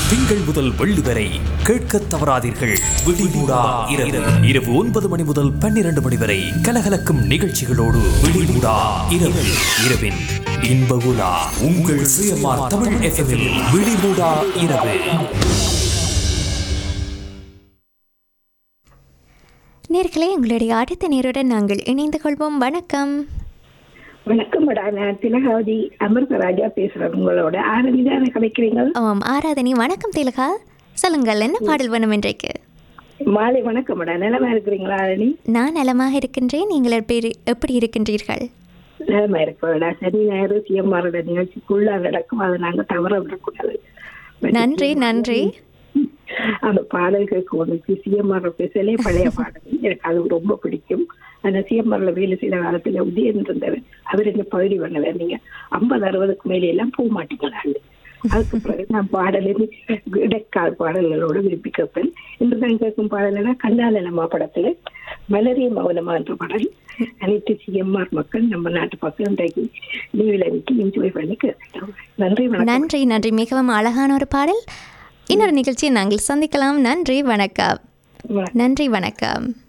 திங்கள் முதல் வெள்ளி வரை கேட்க தவறாதீர்கள் விழிமூடா இரவு இரவு ஒன்பது மணி முதல் பன்னிரண்டு மணி வரை கலகலக்கும் நிகழ்ச்சிகளோடு விழிமூடா இரவு இரவின் இன்ப உலா உங்கள் சுயமார் தமிழ் எஃப்எம்மில் விழிமூடா இரவு நேர்களே உங்களுடைய அடுத்த நேருடன் நாங்கள் இணைந்து கொள்வோம் வணக்கம் வணக்கம் மேடம் நான் திலகாவதி அமிர்தராஜா பேசுறேன் உங்களோட ஆரம்பி தானே கிடைக்கிறீங்க ஆமாம் ஆராதனை வணக்கம் திலகா சொல்லுங்கள் என்ன பாடல் வேணும் இன்றைக்கு மாலை வணக்கம் மேடம் நிலமா இருக்கிறீங்களா ஆரணி நான் நலமாக இருக்கின்றேன் நீங்கள் எப்படி எப்படி இருக்கின்றீர்கள் நிலமா இருக்கிறோடா சனி ஞாயிறு சிஎம்ஆரோட நிகழ்ச்சிக்குள்ள நடக்கும் அதை நாங்க தவற விடக்கூடாது நன்றி நன்றி அந்த பாடல் கேட்கும் சிஎம்ஆர் பேசலே பழைய பாடல் எனக்கு அது ரொம்ப பிடிக்கும் அந்த சிஎம்ஆர்ல வேலை செய்த காலத்துல உதயன் இருந்தவர் அவர் இந்த பகுதி பண்ணவர் நீங்க ஐம்பது அறுபதுக்கு மேலே எல்லாம் போக மாட்டீங்களாண்டு அதுக்கு பிறகு நான் பாடல் இடைக்கால் பாடல்களோட விரும்பி கேட்பேன் இன்று நான் கேட்கும் பாடல்னா கண்ணால நம்ம படத்துல மலரிய மௌனமா என்ற பாடல் அனைத்து சிஎம்ஆர் மக்கள் நம்ம நாட்டு மக்கள் இன்றைக்கு லீவில் அன்னைக்கு என்ஜாய் பண்ணி கேட்கலாம் நன்றி வணக்கம் நன்றி நன்றி மிகவும் அழகான ஒரு பாடல் இன்னொரு நிகழ்ச்சியை நாங்கள் சந்திக்கலாம் நன்றி வணக்கம் வணக்கம். நன்றி வணக்கம்